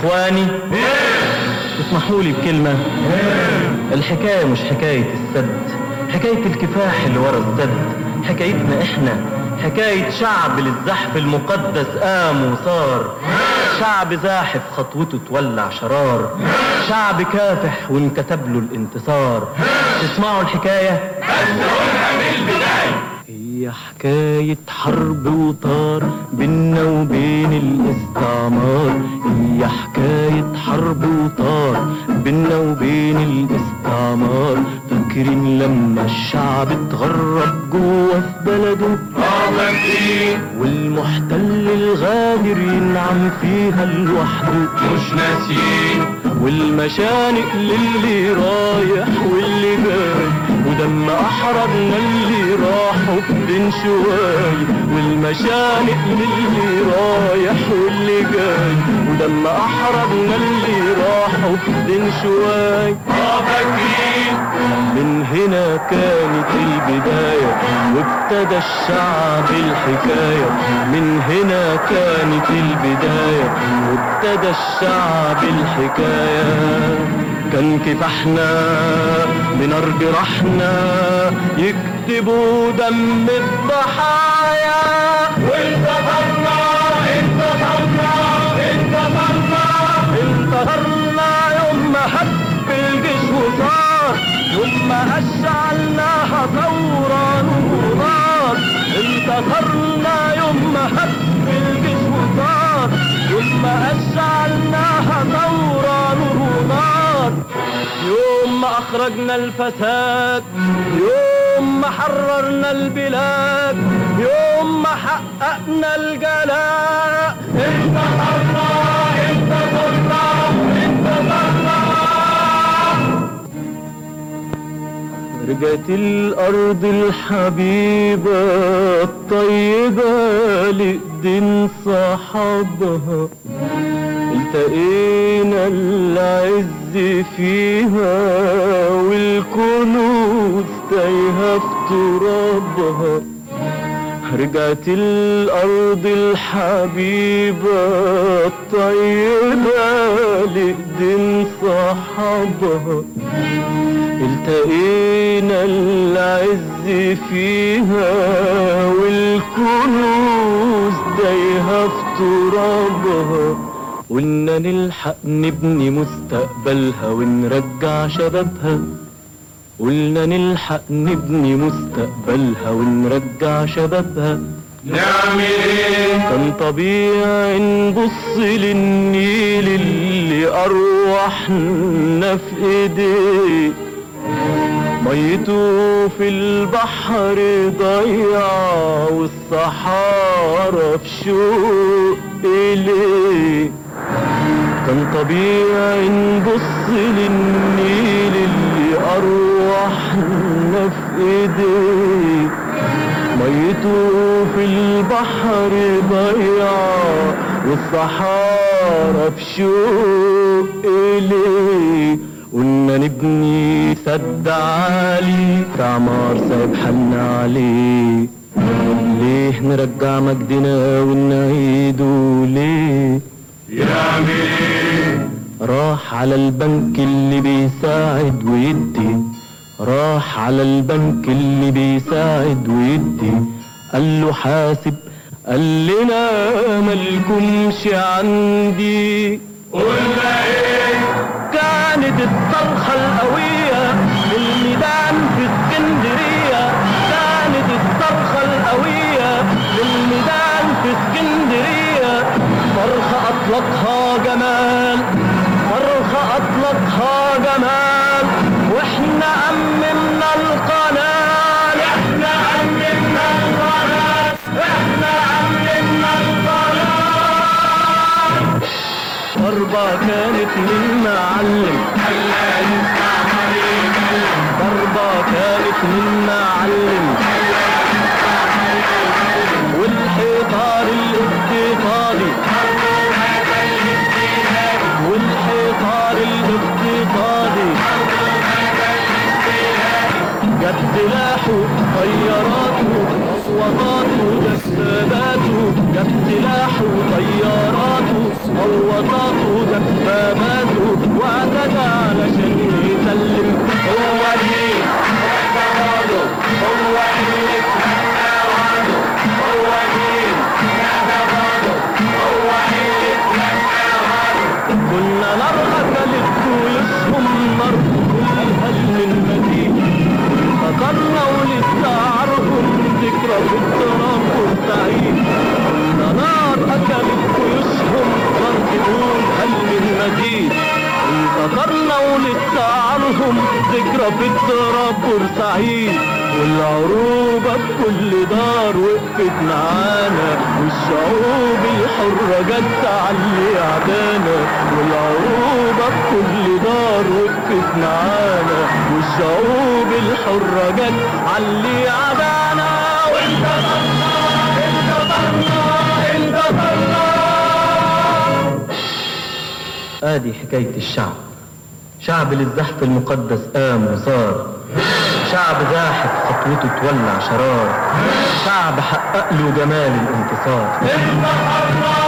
اخواني اسمحوا لي بكلمة الحكاية مش حكاية السد حكاية الكفاح اللي ورا السد حكايتنا احنا حكاية شعب للزحف المقدس قام وصار شعب زاحف خطوته تولع شرار شعب كافح وانكتب له الانتصار تسمعوا الحكاية هي حكاية حرب وطار بينا وبين الاستعمار هي حكاية حرب وطار بينا وبين الاستعمار فاكرين لما الشعب اتغرب جوه في بلده والمحتل الغادر ينعم فيها لوحده مش ناسيين والمشانق للي رايح واللي جاي ودم احرجنا اللي راحوا في دين شواي والمشانق للي رايح واللي جاي ودم احرجنا اللي راحوا في دين شواي اه فاكرين من هنا كانت البداية وابتدى الشعب الحكاية من هنا كانت البداية وابتدى الشعب الحكاية كان كفاحنا بنار جراحنا يكتبوا دم الضحايا وانتصرنا انتصرنا انتصرنا انتصرنا يوم ما هب الجيش وصار يوم ما أشعلناها ثورة نار انتصرنا يوم ما هب الجيش وصار يوم ما أشعلناها ثورة نار يوم ما أخرجنا الفساد يوم ما حررنا البلاد يوم ما حققنا الجلاء انتصرنا انتصرنا انتصرنا رجعت الأرض الحبيبة الطيبة لإيدين صحابها التقينا العز فيها والكنوز تايهة في ترابها رجعت الأرض الحبيبة الطيبة لإيدين صحابها التقينا العز فيها والكنوز دايها في ترابها قلنا نلحق نبني مستقبلها ونرجع شبابها قلنا نلحق نبني مستقبلها ونرجع شبابها نعمل ايه كان طبيعي نبص للنيل اللي أرواحنا في ايديه ميته في البحر ضيعة والصحارى في شوق إليه كان طبيعي نبص للنيل اللي أرواحنا في ايديه ميته في البحر ضيعة والصحارى في شوق إليه قلنا نبني سد عالي تعمار سايب حالنا عليه ليه نرجع مجدنا ونعيده ليه يعمل ايه راح على البنك اللي بيساعد ويدي راح على البنك اللي بيساعد ويدي قال له حاسب قال لنا مالكمش عندي قلنا ايه كانت الصرخة القوية في الميدان في اسكندرية كانت الصرخة القوية في الميدان في اسكندرية صرخة أطلقها جمال صرخة أطلقها جمال وإحنا أممنا القناة احنا عملنا القناة احنا عملنا القناة ضربة كانت من معلم خلى المستعمر يتكلم ضربة كانت من معلم والحيطان الاستيطاني والحيطان الاستيطاني جاب سلاحه طياراته مصوباته دباباته جاب سلاحه وطياراته غواصاته دباباته واعتدى علشان يسلم هو دين اعتقاده هو اللي اتمنى وعده هو دين اعتقاده هو اللي اتمنى وعده كنا نار أكلت جيوشهم نار هل من مدين فكرنا ولسعرهم ذكرى في التراب والسعيد كنا نار أكلت جيوشهم نار تقول هل من مزيد انتصرنا ولسعرهم ذكرى في التراب بورسعيد والعروبة بكل دار وقفت معانا والشعوب الحرة جت تعلي عدانا والعروبة بكل دار وقفت معانا والشعوب الحرة جت علي عدانا وانتصرنا انتصرنا انتصرنا ادي حكاية الشعب شعب للزحف المقدس قام وصار شعب زاحف خطوته تولع شرار شعب حقق له جمال الانتصار انتصرنا